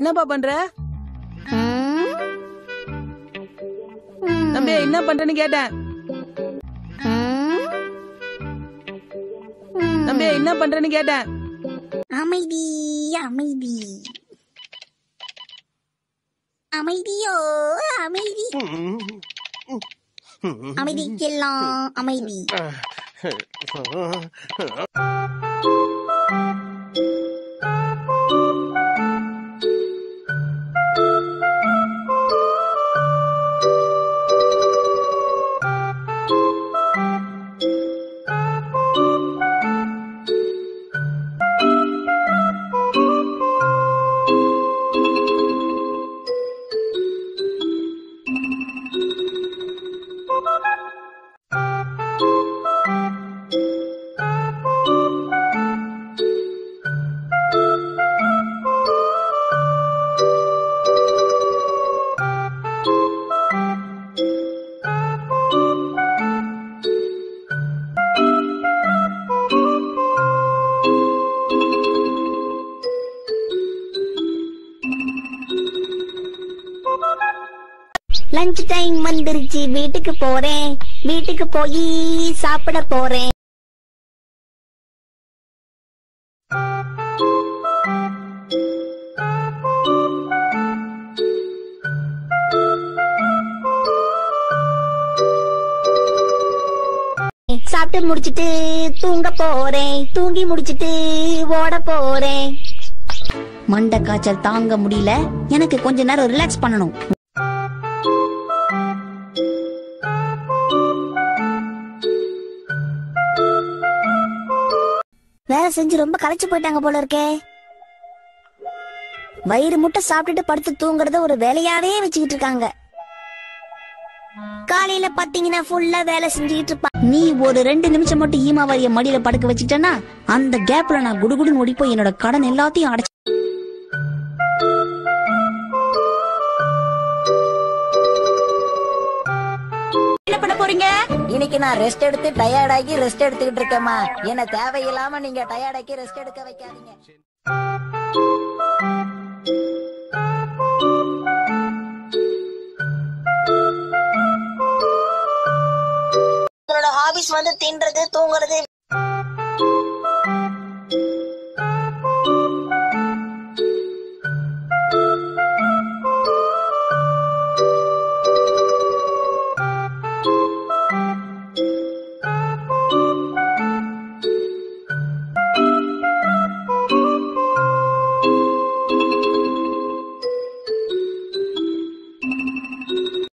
என்னப்பா பண்ற ம். தம்பி என்ன பண்றேன்னு கேட்டேன் ம். ம். தம்பி என்ன பண்றேன்னு கேட்டேன் அமைதி அமைதி அமைதியோ அமைதி அமைதி எல்லாம் அமைதி லஞ்ச் டைம் வந்துருச்சு வீட்டுக்கு போறேன் வீட்டுக்கு போய் சாப்பிட போறேன் சாப்பிட்டு முடிச்சிட்டு தூங்க போறேன் தூங்கி முடிச்சிட்டு ஓட போறேன் மண்டை காய்ச்சல் தாங்க முடியல எனக்கு கொஞ்ச நேரம் ரிலாக்ஸ் பண்ணணும் வேலை செஞ்சு ரொம்ப களைச்சு போயிட்டாங்க போல இருக்கே வயிறு முட்டை சாப்பிட்டுட்டு படுத்து தூங்குறத ஒரு வேலையாவே வச்சுக்கிட்டு இருக்காங்க காலையில பாத்தீங்கன்னா ஃபுல்லா வேலை செஞ்சுக்கிட்டு இருப்பா நீ ஒரு ரெண்டு நிமிஷம் மட்டும் ஈமாவாரிய மடியில படுக்க வச்சுக்கிட்டனா அந்த கேப்ல நான் குடுகுடுன்னு ஓடி போய் என்னோட கடன் எல்லாத்தையும் அடைச்சு என்ன பண்ண போறீங்க இன்னைக்கு நான் ரெஸ்ட் எடுத்து டயர்ட் ஆகி ரெஸ்ட் எடுத்துக்கிட்டு இருக்கேம்மா என்ன தேவையில்லாம நீங்க டயர்ட் ஆக்கி ரெஸ்ட் எடுக்க வைக்காதீங்க உங்களோட ஹாபிஸ் வந்து தின்றது தூங்குறது